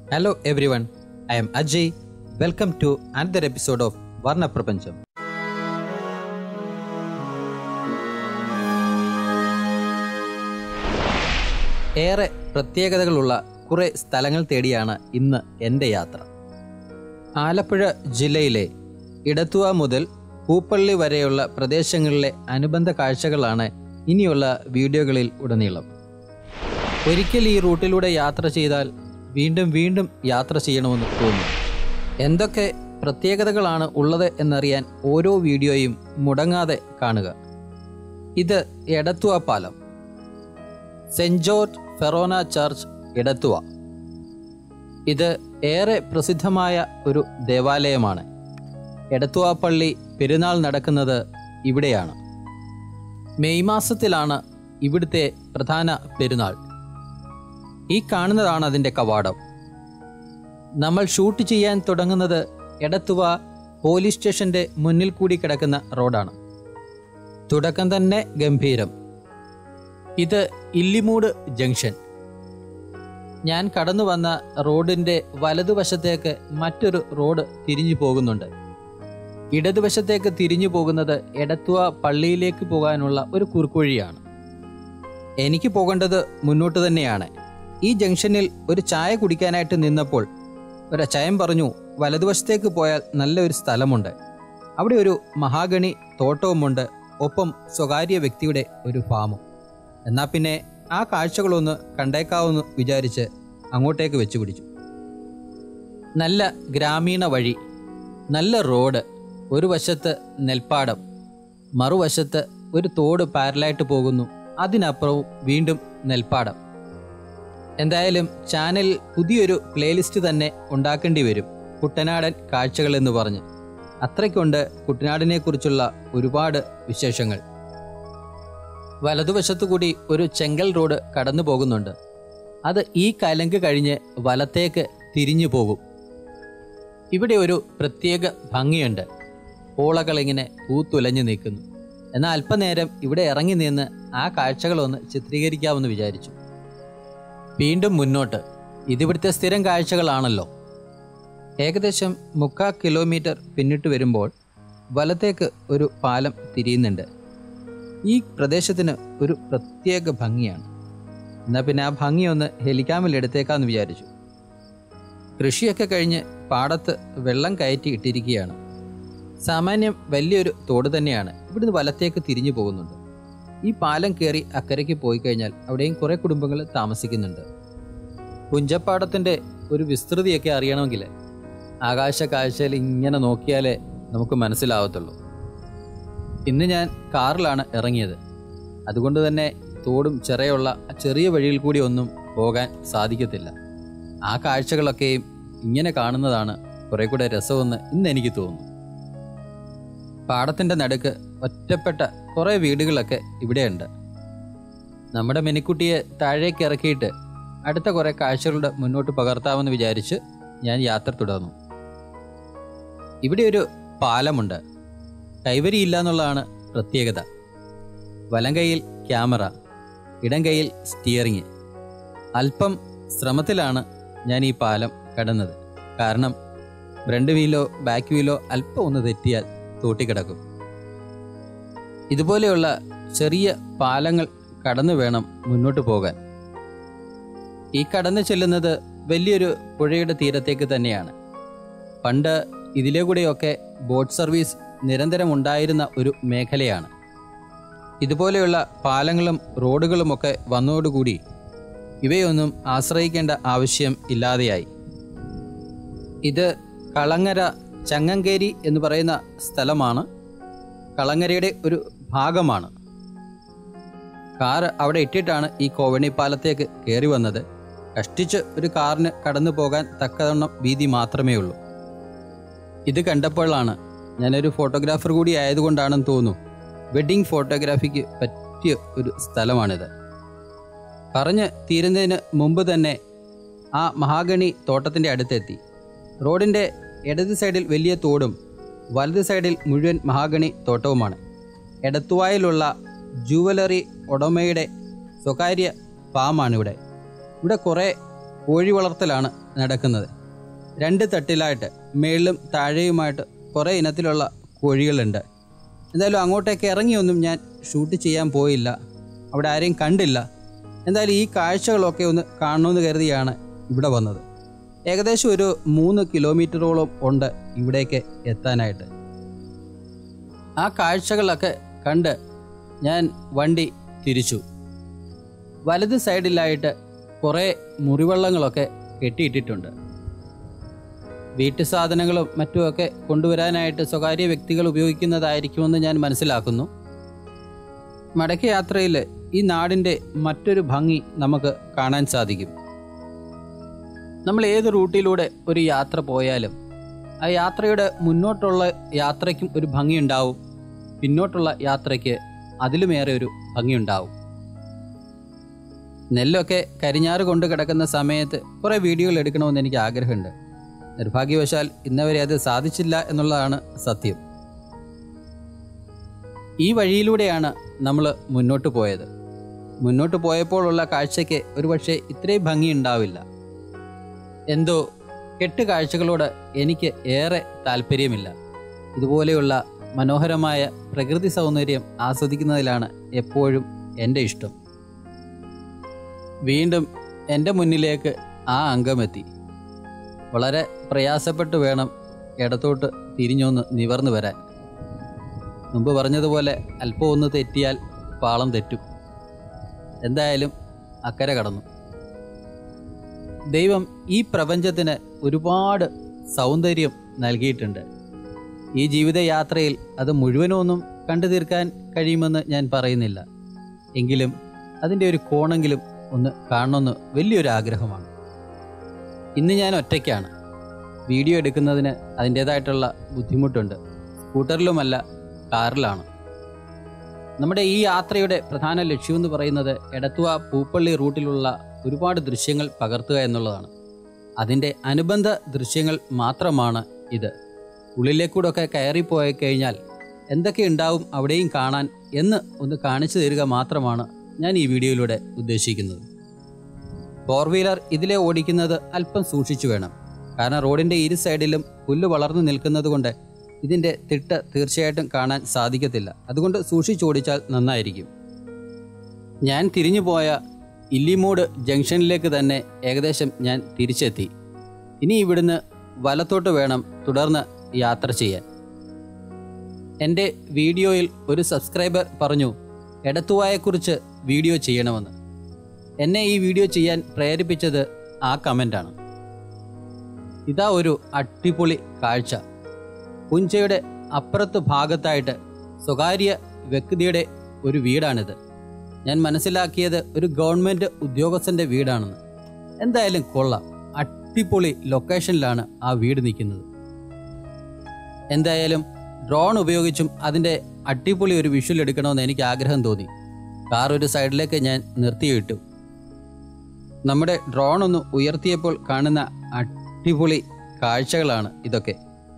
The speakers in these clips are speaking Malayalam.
Hello everyone, I am Ajay. Welcome to another episode of Varna Prapancham. ഏറെ പ്രത്യേകതകളുള്ള കുറേ സ്ഥലങ്ങൾ തേടിയാണ് ഇന്ന് എൻ്റെ യാത്ര ആലപ്പുഴ ജില്ലയിലെ ഇടത്തുവ മുതൽ പൂപ്പള്ളി വരെയുള്ള പ്രദേശങ്ങളിലെ അനുബന്ധ കാഴ്ചകളാണ് ഇനിയുള്ള വീഡിയോകളിൽ ഉടനീളം ഒരിക്കൽ ഈ റൂട്ടിലൂടെ യാത്ര ചെയ്താൽ വീണ്ടും വീണ്ടും യാത്ര ചെയ്യണമെന്ന് തോന്നും എന്തൊക്കെ പ്രത്യേകതകളാണ് ഉള്ളത് എന്നറിയാൻ ഓരോ വീഡിയോയും മുടങ്ങാതെ കാണുക ഇത് എടത്തുവ പാലം saint George forane church Edathua ഇത് ഏറെ പ്രസിദ്ധമായ ഒരു ദേവാലയമാണ് എടത്തുവ പള്ളി പെരുന്നാൾ നടക്കുന്നത് ഇവിടെയാണ് മെയ് മാസത്തിലാണ് ഇവിടുത്തെ പ്രധാന പെരുന്നാൾ ഈ കാണുന്നതാണ് അതിൻ്റെ കവാടം നമ്മൾ ഷൂട്ട് ചെയ്യാൻ തുടങ്ങുന്നത് എടത്തുവ പോലീസ് സ്റ്റേഷന്റെ മുന്നിൽ കൂടി കിടക്കുന്ന റോഡാണ് തുടക്കം തന്നെ ഗംഭീരം ഇത് ഇല്ലിമൂട് ജംഗ്ഷൻ ഞാൻ കടന്നു വന്ന റോഡിന്റെ വലതുവശത്തേക്ക് മറ്റൊരു റോഡ് തിരിഞ്ഞു പോകുന്നുണ്ട് ഇടതുവശത്തേക്ക് തിരിഞ്ഞു പോകുന്നത് എടത്തുവ പള്ളിയിലേക്ക് പോകാനുള്ള ഒരു കുറുക്കുവഴിയാണ് എനിക്ക് പോകേണ്ടത് മുന്നോട്ട് തന്നെയാണ് ഈ ജംഗ്ഷനിൽ ഒരു ചായ കുടിക്കാനായിട്ട് നിന്നപ്പോൾ ഒരു ചയം പറഞ്ഞു വലതുവശത്തേക്ക് പോയാൽ നല്ലൊരു സ്ഥലമുണ്ട് അവിടെ ഒരു മഹാഗണി തോട്ടവുമുണ്ട് ഒപ്പം സ്വകാര്യ വ്യക്തിയുടെ ഒരു ഫാമും എന്നാൽ പിന്നെ ആ കാഴ്ചകളൊന്ന് കണ്ടേക്കാവെന്ന് വിചാരിച്ച് അങ്ങോട്ടേക്ക് വെച്ചു പിടിച്ചു നല്ല ഗ്രാമീണ വഴി നല്ല റോഡ് ഒരു വശത്ത് നെൽപ്പാടം മറുവശത്ത് ഒരു തോട് പാരലായിട്ട് പോകുന്നു അതിനപ്പുറവും വീണ്ടും നെൽപ്പാടം എന്തായാലും ചാനലിൽ പുതിയൊരു പ്ലേലിസ്റ്റ് തന്നെ ഉണ്ടാക്കേണ്ടി വരും കുട്ടനാടൻ കാഴ്ചകൾ എന്ന് പറഞ്ഞ് അത്രയ്ക്കുണ്ട് കുട്ടനാടിനെ കുറിച്ചുള്ള ഒരുപാട് വിശേഷങ്ങൾ വലതുവശത്തുകൂടി ഒരു ചെങ്കൽ റോഡ് കടന്നു പോകുന്നുണ്ട് അത് ഈ കലങ്ക് കഴിഞ്ഞ് വലത്തേക്ക് തിരിഞ്ഞു പോകും ഇവിടെ ഒരു പ്രത്യേക ഭംഗിയുണ്ട് ഓളകൾ ഇങ്ങനെ പൂത്തുലഞ്ഞു നിൽക്കുന്നു എന്നാൽ അല്പനേരം ഇവിടെ ഇറങ്ങി നിന്ന് ആ കാഴ്ചകളൊന്ന് ചിത്രീകരിക്കാമെന്ന് വിചാരിച്ചു വീണ്ടും മുന്നോട്ട് ഇതിവിടുത്തെ സ്ഥിരം കാഴ്ചകളാണല്ലോ ഏകദേശം മുക്കാൽ കിലോമീറ്റർ പിന്നിട്ട് വരുമ്പോൾ വലത്തേക്ക് ഒരു പാലം തിരിയുന്നുണ്ട് ഈ പ്രദേശത്തിന് ഒരു പ്രത്യേക ഭംഗിയാണ് എന്നാൽ പിന്നെ ആ ഭംഗി ഒന്ന് ഹെലിക്കാമിൽ എടുത്തേക്കാന്ന് വിചാരിച്ചു കൃഷിയൊക്കെ കഴിഞ്ഞ് പാടത്ത് വെള്ളം കയറ്റി ഇട്ടിരിക്കുകയാണ് സാമാന്യം വലിയൊരു തോട് തന്നെയാണ് ഇവിടുന്ന് വലത്തേക്ക് തിരിഞ്ഞു പോകുന്നുണ്ട് ഈ പാലം കയറി അക്കരയ്ക്ക് പോയി കഴിഞ്ഞാൽ അവിടെയും കുറേ കുടുംബങ്ങൾ താമസിക്കുന്നുണ്ട് പുഞ്ചപ്പാടത്തിൻ്റെ ഒരു വിസ്തൃതിയൊക്കെ അറിയണമെങ്കിൽ ആകാശ കാഴ്ചയിൽ ഇങ്ങനെ നോക്കിയാലേ നമുക്ക് മനസ്സിലാവത്തുള്ളൂ ഇന്ന് ഞാൻ കാറിലാണ് ഇറങ്ങിയത് അതുകൊണ്ട് തന്നെ തോടും ചെറിയുള്ള ചെറിയ വഴിയിൽ കൂടി ഒന്നും പോകാൻ സാധിക്കത്തില്ല ആ കാഴ്ചകളൊക്കെയും ഇങ്ങനെ കാണുന്നതാണ് കുറെ കൂടെ രസമെന്ന് ഇന്ന് എനിക്ക് തോന്നുന്നു പാടത്തിൻ്റെ നടുക്ക് ഒറ്റപ്പെട്ട കുറേ വീടുകളൊക്കെ ഇവിടെയുണ്ട് നമ്മുടെ മെനിക്കുട്ടിയെ താഴേക്ക് ഇറക്കിയിട്ട് അടുത്ത കുറേ കാഴ്ചകളുടെ മുന്നോട്ട് പകർത്താമെന്ന് വിചാരിച്ച് ഞാൻ യാത്ര തുടർന്നു ഇവിടെ ഒരു പാലമുണ്ട് കൈവരിയില്ല എന്നുള്ളതാണ് പ്രത്യേകത വലം കൈയിൽ ക്യാമറ ഇടം കൈയിൽ സ്റ്റിയറിങ് അല്പം ശ്രമത്തിലാണ് ഞാൻ ഈ പാലം കടന്നത് കാരണം ഫ്രണ്ട് വീലോ ബാക്ക് വീലോ അല്പം ഒന്ന് തെറ്റിയാൽ തോട്ടിക്കിടക്കും ഇതുപോലെയുള്ള ചെറിയ പാലങ്ങൾ കടന്നു വേണം മുന്നോട്ട് പോകാൻ ഈ കടന്നു ചെല്ലുന്നത് വലിയൊരു പുഴയുടെ തീരത്തേക്ക് തന്നെയാണ് പണ്ട് ഇതിലെ കൂടെയൊക്കെ ബോട്ട് സർവീസ് നിരന്തരം ഉണ്ടായിരുന്ന ഒരു മേഖലയാണ് ഇതുപോലെയുള്ള പാലങ്ങളും റോഡുകളുമൊക്കെ വന്നതോടുകൂടി ഇവയൊന്നും ആശ്രയിക്കേണ്ട ആവശ്യം ഇല്ലാതെയായി ഇത് കളങ്ങര ചങ്ങങ്കേരി എന്ന് പറയുന്ന സ്ഥലമാണ് കളങ്ങരയുടെ ഒരു ഭാഗമാണ് കാറ് അവിടെ ഇട്ടിട്ടാണ് ഈ കോവണി പാലത്തേക്ക് കയറി വന്നത് കഷ്ടിച്ച് ഒരു കാറിന് കടന്നു പോകാൻ തക്കവണ്ണം വീതി മാത്രമേ ഉള്ളൂ ഇത് കണ്ടപ്പോഴാണ് ഞാനൊരു ഫോട്ടോഗ്രാഫർ കൂടി ആയതുകൊണ്ടാണെന്ന് തോന്നുന്നു വെഡ്ഡിംഗ് ഫോട്ടോഗ്രാഫിക്ക് പറ്റിയ ഒരു സ്ഥലമാണിത് പറഞ്ഞ് തീരുന്നതിന് മുമ്പ് തന്നെ ആ മഹാഗണി തോട്ടത്തിൻ്റെ അടുത്തെത്തി റോഡിൻ്റെ ഇടത് സൈഡിൽ വലിയ തോടും വലത് സൈഡിൽ മുഴുവൻ മഹാഗണി തോട്ടവുമാണ് എടത്തുവായിലുള്ള ജുവലറി ഉടമയുടെ സ്വകാര്യ ഫാമാണ് ഇവിടെ ഇവിടെ കുറേ കോഴി വളർത്തലാണ് നടക്കുന്നത് രണ്ട് തട്ടിലായിട്ട് മേളിലും താഴെയുമായിട്ട് കുറേ ഇനത്തിലുള്ള കോഴികളുണ്ട് എന്തായാലും അങ്ങോട്ടേക്ക് ഇറങ്ങിയൊന്നും ഞാൻ ഷൂട്ട് ചെയ്യാൻ പോയില്ല അവിടെ ആരെയും കണ്ടില്ല എന്തായാലും ഈ കാഴ്ചകളൊക്കെ ഒന്ന് കാണണമെന്ന് കരുതിയാണ് ഇവിടെ വന്നത് ഏകദേശം ഒരു മൂന്ന് കിലോമീറ്ററോളം ഉണ്ട് ഇവിടേക്ക് എത്താനായിട്ട് ആ കാഴ്ചകളൊക്കെ കണ്ട് ഞാൻ വണ്ടി തിരിച്ചു വലത് സൈഡിലായിട്ട് കുറേ മുറിവെള്ളങ്ങളൊക്കെ കെട്ടിയിട്ടിട്ടുണ്ട് വീട്ടു സാധനങ്ങളും മറ്റുമൊക്കെ കൊണ്ടുവരാനായിട്ട് സ്വകാര്യ വ്യക്തികൾ ഉപയോഗിക്കുന്നതായിരിക്കുമെന്ന് ഞാൻ മനസ്സിലാക്കുന്നു മടക്ക യാത്രയിൽ ഈ നാടിൻ്റെ മറ്റൊരു ഭംഗി നമുക്ക് കാണാൻ സാധിക്കും നമ്മൾ ഏത് റൂട്ടിലൂടെ ഒരു യാത്ര പോയാലും ആ യാത്രയുടെ മുന്നോട്ടുള്ള യാത്രയ്ക്കും ഒരു ഭംഗിയുണ്ടാവും പിന്നോട്ടുള്ള യാത്രയ്ക്ക് അതിലുമേറെ ഒരു ഭംഗിയുണ്ടാവും നെല്ലൊക്കെ കരിഞ്ഞാറ് കൊണ്ട് കിടക്കുന്ന സമയത്ത് കുറേ വീഡിയോകൾ എടുക്കണമെന്ന് എനിക്ക് ആഗ്രഹമുണ്ട് നിർഭാഗ്യവശാൽ ഇന്നവരെ അത് സാധിച്ചില്ല എന്നുള്ളതാണ് സത്യം ഈ വഴിയിലൂടെയാണ് നമ്മൾ മുന്നോട്ട് പോയത് മുന്നോട്ട് പോയപ്പോഴുള്ള കാഴ്ചയ്ക്ക് ഒരുപക്ഷെ ഇത്രയും ഭംഗി ഉണ്ടാവില്ല എന്തോ കെട്ട് കാഴ്ചകളോട് എനിക്ക് ഏറെ താല്പര്യമില്ല ഇതുപോലെയുള്ള മനോഹരമായ പ്രകൃതി സൗന്ദര്യം ആസ്വദിക്കുന്നതിലാണ് എപ്പോഴും എൻ്റെ ഇഷ്ടം വീണ്ടും എൻ്റെ മുന്നിലേക്ക് ആ അംഗമെത്തി വളരെ പ്രയാസപ്പെട്ട് വേണം ഇടത്തോട്ട് തിരിഞ്ഞൊന്ന് നിവർന്നു വരാൻ മുമ്പ് പറഞ്ഞതുപോലെ അല്പം ഒന്ന് തെറ്റിയാൽ പാളം തെറ്റും എന്തായാലും അക്കരെ കടന്നു ദൈവം ഈ പ്രപഞ്ചത്തിന് ഒരുപാട് സൗന്ദര്യം നൽകിയിട്ടുണ്ട് ഈ ജീവിതയാത്രയിൽ അത് മുഴുവനൊന്നും കണ്ടു തീർക്കാൻ കഴിയുമെന്ന് ഞാൻ പറയുന്നില്ല എങ്കിലും അതിൻ്റെ ഒരു കോണെങ്കിലും ഒന്ന് കാണണമെന്ന് വലിയൊരു ആഗ്രഹമാണ് ഇന്ന് ഞാൻ ഒറ്റയ്ക്കാണ് വീഡിയോ എടുക്കുന്നതിന് അതിൻ്റേതായിട്ടുള്ള ബുദ്ധിമുട്ടുണ്ട് സ്കൂട്ടറിലുമല്ല കാറിലാണ് നമ്മുടെ ഈ യാത്രയുടെ പ്രധാന ലക്ഷ്യമെന്ന് പറയുന്നത് എടത്തുവ പൂപ്പള്ളി റൂട്ടിലുള്ള ഒരുപാട് ദൃശ്യങ്ങൾ പകർത്തുക എന്നുള്ളതാണ് അതിൻ്റെ അനുബന്ധ ദൃശ്യങ്ങൾ മാത്രമാണ് ഇത് ഉള്ളിലേക്കൂടൊക്കെ കയറിപ്പോയി കഴിഞ്ഞാൽ എന്തൊക്കെ ഉണ്ടാവും അവിടെയും കാണാൻ എന്ന് ഒന്ന് കാണിച്ചു തരിക മാത്രമാണ് ഞാൻ ഈ വീഡിയോയിലൂടെ ഉദ്ദേശിക്കുന്നത് ഫോർ വീലർ ഇതിലെ ഓടിക്കുന്നത് അല്പം സൂക്ഷിച്ചു വേണം കാരണം റോഡിൻ്റെ ഇരു സൈഡിലും പുല്ല് വളർന്നു നിൽക്കുന്നത് കൊണ്ട് ഇതിൻ്റെ തിട്ട് തീർച്ചയായിട്ടും കാണാൻ സാധിക്കത്തില്ല അതുകൊണ്ട് സൂക്ഷിച്ചോടിച്ചാൽ നന്നായിരിക്കും ഞാൻ തിരിഞ്ഞു പോയ ഇല്ലിമൂട് ജംഗ്ഷനിലേക്ക് തന്നെ ഏകദേശം ഞാൻ തിരിച്ചെത്തി ഇനി ഇവിടുന്ന് വലത്തോട്ട് വേണം തുടർന്ന് യാത്ര ചെയ്യാൻ എൻ്റെ വീഡിയോയിൽ ഒരു സബ്സ്ക്രൈബർ പറഞ്ഞു എടത്തുവായെക്കുറിച്ച് വീഡിയോ ചെയ്യണമെന്ന് എന്നെ ഈ വീഡിയോ ചെയ്യാൻ പ്രേരിപ്പിച്ചത് ആ കമൻ്റാണ് ഇതാ ഒരു അടിപൊളി കാഴ്ച പുഞ്ചയുടെ അപ്പുറത്ത് ഭാഗത്തായിട്ട് സ്വകാര്യ വ്യക്തിയുടെ ഒരു വീടാണിത് ഞാൻ മനസ്സിലാക്കിയത് ഒരു ഗവൺമെൻറ് ഉദ്യോഗസ്ഥൻ്റെ വീടാണെന്ന് എന്തായാലും കൊള്ളാം അടിപൊളി ലൊക്കേഷനിലാണ് ആ വീട് നിൽക്കുന്നത് എന്തായാലും ഡ്രോൺ ഉപയോഗിച്ചും അതിൻ്റെ അടിപൊളി ഒരു വിഷ്വൽ എടുക്കണമെന്ന് എനിക്ക് ആഗ്രഹം തോന്നി കാർ ഒരു സൈഡിലേക്ക് ഞാൻ നിർത്തിയിട്ടു നമ്മുടെ ഡ്രോൺ ഒന്ന് ഉയർത്തിയപ്പോൾ കാണുന്ന അടിപൊളി കാഴ്ചകളാണ് ഇതൊക്കെ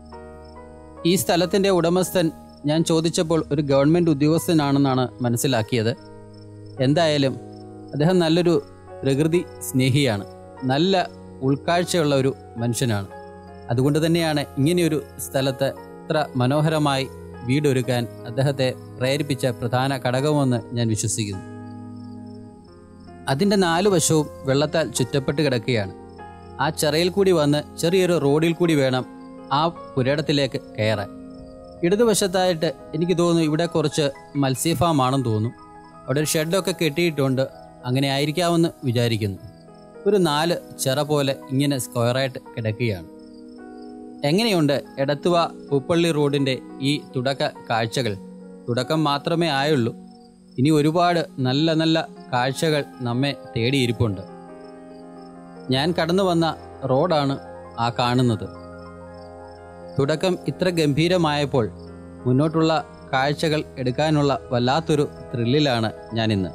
ഈ സ്ഥലത്തിൻ്റെ ഉടമസ്ഥൻ ഞാൻ ചോദിച്ചപ്പോൾ ഒരു ഗവൺമെൻറ് ഉദ്യോഗസ്ഥനാണെന്നാണ് മനസ്സിലാക്കിയത് എന്തായാലും അദ്ദേഹം നല്ലൊരു പ്രകൃതി സ്നേഹിയാണ് നല്ല ഉൾക്കാഴ്ചയുള്ള ഒരു മനുഷ്യനാണ് അതുകൊണ്ട് തന്നെയാണ് ഇങ്ങനെയൊരു സ്ഥലത്ത് ഇത്ര മനോഹരമായി വീടൊരുക്കാൻ അദ്ദേഹത്തെ പ്രേരിപ്പിച്ച പ്രധാന ഘടകമെന്ന് ഞാൻ വിശ്വസിക്കുന്നു അതിൻ്റെ നാലു വശവും വെള്ളത്താൽ ചുറ്റപ്പെട്ട് കിടക്കുകയാണ് ആ ചെറയിൽ കൂടി വന്ന് ചെറിയൊരു റോഡിൽ കൂടി വേണം ആ പുരയിടത്തിലേക്ക് കയറാൻ ഇടതുവശത്തായിട്ട് എനിക്ക് തോന്നുന്നു ഇവിടെ കുറച്ച് മത്സ്യഫാം ആണെന്ന് തോന്നുന്നു അവിടെ ഒരു ഷെഡൊക്കെ കെട്ടിയിട്ടുണ്ട് അങ്ങനെ ആയിരിക്കാമെന്ന് വിചാരിക്കുന്നു ഒരു നാല് ചിറ പോലെ ഇങ്ങനെ സ്ക്വയറായിട്ട് കിടക്കുകയാണ് എങ്ങനെയുണ്ട് എടത്തുവ പൂപ്പള്ളി റോഡിൻ്റെ ഈ തുടക്ക കാഴ്ചകൾ തുടക്കം മാത്രമേ ആയുള്ളൂ ഇനി ഒരുപാട് നല്ല നല്ല കാഴ്ചകൾ നമ്മെ തേടിയിരിപ്പുണ്ട് ഞാൻ കടന്നു വന്ന റോഡാണ് ആ കാണുന്നത് തുടക്കം ഇത്ര ഗംഭീരമായപ്പോൾ മുന്നോട്ടുള്ള കാഴ്ചകൾ എടുക്കാനുള്ള വല്ലാത്തൊരു ത്രില്ലിലാണ് ഞാനിന്ന്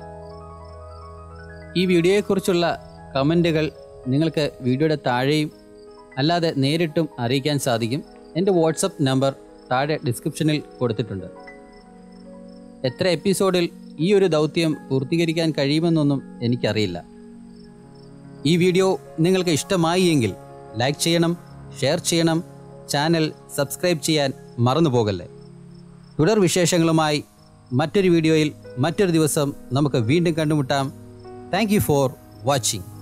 ഈ വീഡിയോയെക്കുറിച്ചുള്ള കമൻറ്റുകൾ നിങ്ങൾക്ക് വീഡിയോയുടെ താഴെയും അല്ലാതെ നേരിട്ടും അറിയിക്കാൻ സാധിക്കും എൻ്റെ വാട്സപ്പ് നമ്പർ താഴെ ഡിസ്ക്രിപ്ഷനിൽ കൊടുത്തിട്ടുണ്ട് എത്ര എപ്പിസോഡിൽ ഈ ഒരു ദൗത്യം പൂർത്തീകരിക്കാൻ കഴിയുമെന്നൊന്നും എനിക്കറിയില്ല ഈ വീഡിയോ നിങ്ങൾക്ക് ഇഷ്ടമായി എങ്കിൽ ലൈക്ക് ചെയ്യണം ഷെയർ ചെയ്യണം ചാനൽ സബ്സ്ക്രൈബ് ചെയ്യാൻ മറന്നു പോകല്ലേ തുടർ വിശേഷങ്ങളുമായി മറ്റൊരു വീഡിയോയിൽ മറ്റൊരു ദിവസം നമുക്ക് വീണ്ടും കണ്ടുമുട്ടാം താങ്ക് യു ഫോർ വാച്ചിങ്